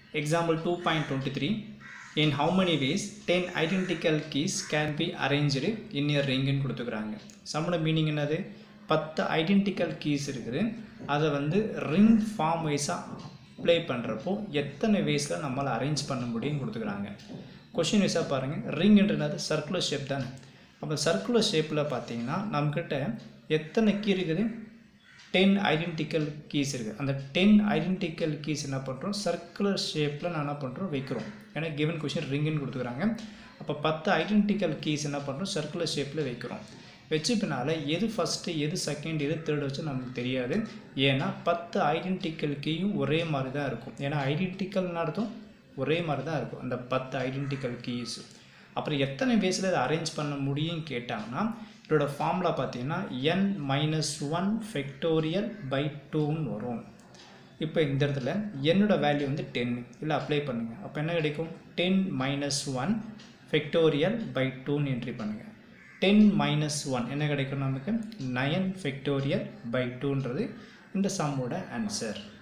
Example 2.23 In how many ways 10 identical keys can be arranged in a ring ன்னு கொடுத்துக்கிறாங்க சம்மோட meaning என்னது பத்து identical keys இருக்குது அதை வந்து ரிங் ஃபார்ம் வைஸாக அப்ளை பண்ணுறப்போ எத்தனை வேஸில் நம்மளால் அரேஞ்ச் பண்ண முடியும்னு கொடுத்துக்கிறாங்க கொஷின் வைஸாக பாருங்கள் ரிங்ன்றது சர்க்குலர் ஷேப் தானே அப்போ சர்க்குலர் ஷேப்பில் பார்த்தீங்கன்னா நம்மக்கிட்ட எத்தனை கீ இருக்குது டென் ஐடென்டிக்கல் கீஸ் இருக்குது அந்த டென் ஐடென்டிக்கல் கீஸ் என்ன பண்ணுறோம் சர்க்குலர் ஷேப்பில் நான் என்ன பண்ணுறோம் வைக்கிறோம் ஏன்னா கிவன் கொஷின் ரிங்குன்னு கொடுத்துக்கிறாங்க அப்போ பத்து ஐடென்டிக்கல் கீஸ் என்ன பண்ணுறோம் சர்க்குலர் ஷேப்பில் வைக்கிறோம் வச்ச பின்னால் எது ஃபஸ்ட்டு எது செகண்ட் எது தேர்ட் வச்சு நமக்கு தெரியாது ஏன்னா பத்து ஐடென்டிக்கல் கீயும் ஒரே மாதிரி தான் இருக்கும் ஏன்னா ஐடென்டிக்கல்னு அர்த்தம் ஒரே மாதிரி தான் இருக்கும் அந்த பத்து ஐடென்டிக்கல் கீஸ் அப்புறம் எத்தனை பேஸில் இதை அரேஞ்ச் பண்ண முடியும்னு கேட்டாங்கன்னா இதோட ஃபார்முலா பார்த்தீங்கன்னா n minus one factorial by டூன்னு வரும் இப்போ இந்த இடத்துல என்னோட வேல்யூ வந்து டென் இல்லை அப்ளை பண்ணுங்கள் அப்போ என்ன கிடைக்கும் ten minus one factorial by டூன்னு என்ட்ரி பண்ணுங்கள் டென் மைனஸ் ஒன் என்ன கிடைக்கும் நமக்கு நயன் ஃபெக்டோரியல் பை டூன்றது இந்த சம்மோட ஆன்சர்